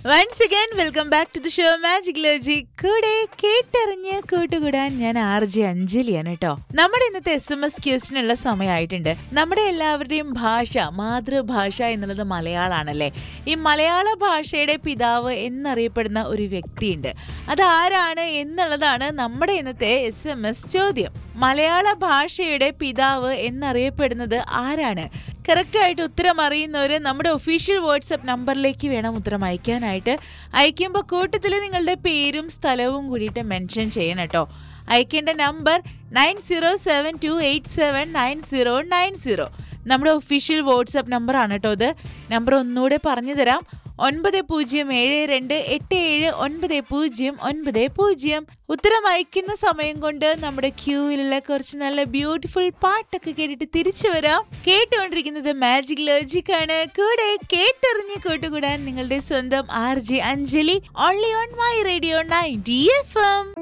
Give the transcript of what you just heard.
once again welcome back to the show magic ലോജി കൂടെ കേട്ടറിഞ്ഞ് കൂട്ടുകൂടാൻ ഞാൻ ആർ ജെ അഞ്ജലിയാണ് കേട്ടോ നമ്മുടെ ഇന്നത്തെ എസ് എം എസ് ക്യൂസ്റ്റിനുള്ള സമയമായിട്ടുണ്ട് നമ്മുടെ എല്ലാവരുടെയും ഭാഷ മാതൃഭാഷ എന്നുള്ളത് മലയാളമാണല്ലേ ഈ മലയാള ഭാഷയുടെ പിതാവ് എന്നറിയപ്പെടുന്ന ഒരു വ്യക്തിയുണ്ട് അതാരാണ് എന്നുള്ളതാണ് നമ്മുടെ ഇന്നത്തെ എസ് എം എസ് ചോദ്യം മലയാള ഭാഷയുടെ പിതാവ് എന്നറിയപ്പെടുന്നത് ആരാണ് കറക്റ്റായിട്ട് ഉത്തരം അറിയുന്നവർ നമ്മുടെ ഒഫീഷ്യൽ വാട്സപ്പ് നമ്പറിലേക്ക് വേണം ഉത്തരം അയക്കാനായിട്ട് അയക്കുമ്പോൾ കൂട്ടത്തിൽ നിങ്ങളുടെ പേരും സ്ഥലവും കൂടിയിട്ട് മെൻഷൻ ചെയ്യണം കേട്ടോ അയക്കേണ്ട number nine zero seven two eight seven nine zero nine zero നമ്മുടെ ഒഫീഷ്യൽ വാട്സപ്പ് നമ്പറാണ് കേട്ടോ ഇത് നമ്പർ ഒന്നുകൂടെ പറഞ്ഞു തരാം ഒൻപത് പൂജ്യം ഏഴ് രണ്ട് എട്ട് ഏഴ് ഒൻപത് പൂജ്യം ഒൻപത് പൂജ്യം ഉത്തരം അയക്കുന്ന സമയം കൊണ്ട് നമ്മുടെ ക്യൂവിലുള്ള കുറച്ച് നല്ല ബ്യൂട്ടിഫുൾ പാട്ടൊക്കെ കേട്ടിട്ട് തിരിച്ചു വരാം കേട്ടുകൊണ്ടിരിക്കുന്നത് മാജിക് ലോജിക് ആണ് കൂടെ കേട്ടറിഞ്ഞ് കൂട്ടുകൂടാൻ നിങ്ങളുടെ സ്വന്തം R J Anjali only on my radio ninety F M